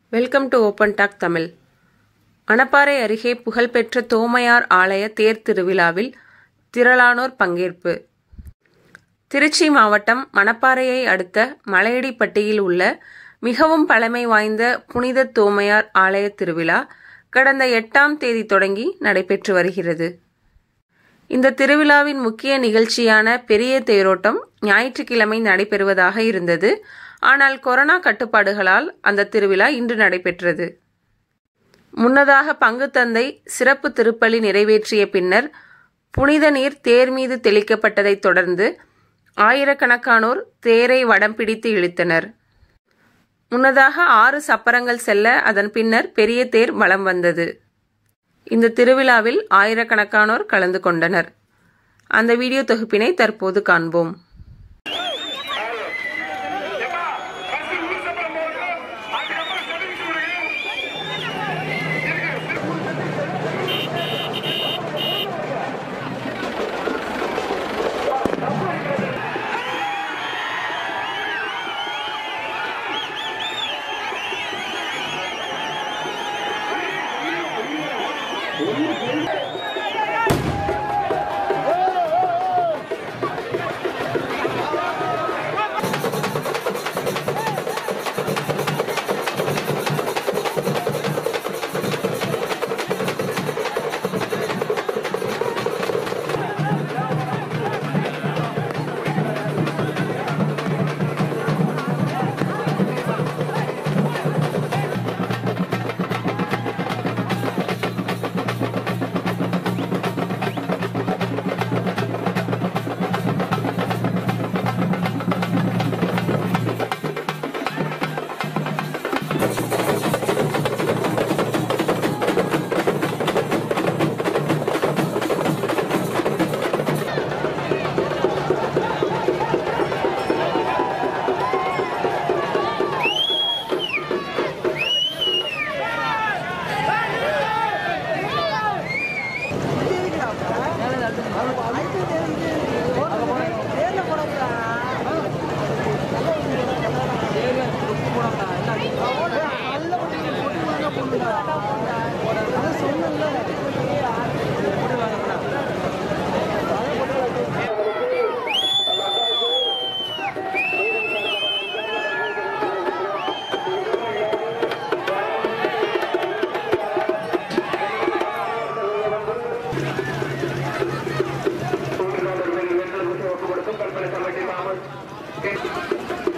welcome to Open Talk Tamil Manapparai அருகே புகழ்பெற்ற தோமையார் ஆலய தேர் திருவிழாவில் திரளானோர் பங்கேற்பு திருச்சி மாவட்டம் மணப்பாறையை அடுத்த மலையடிப்பட்டியில் உள்ள மிகவும் பழமை வாய்ந்த புனித தோமையார் ஆலய திருவிழா கடந்த எட்டாம் தேதி தொடங்கி நடைபெற்று வருகிறது இந்த திருவிழாவின் முக்கிய நிகழ்ச்சியான பெரிய தேரோட்டம் ஞாயிற்றுக்கிழமை நடைபெறுவதாக இருந்தது ஆனால் கொரோனா கட்டுப்பாடுகளால் அந்த திருவிழா இன்று நடைபெற்றது முன்னதாக பங்குத்தந்தை சிறப்பு திருப்பலி நிறைவேற்றிய பின்னர் புனித நீர் தேர் மீது தெளிக்கப்பட்டதைத் தொடர்ந்து ஆயிரக்கணக்கானோர் தேரை வடம் பிடித்து இழுத்தனர் முன்னதாக ஆறு சப்பரங்கள் செல்ல அதன் பின்னர் பெரிய தேர் வலம் வந்தது இந்த திருவிழாவில் ஆயிரக்கணக்கானோர் கலந்து கொண்டனர் அந்த வீடியோ தொகுப்பினை தற்போது காண்போம் கொடுக்கும் கல்பனை கமிட்டி மாமன்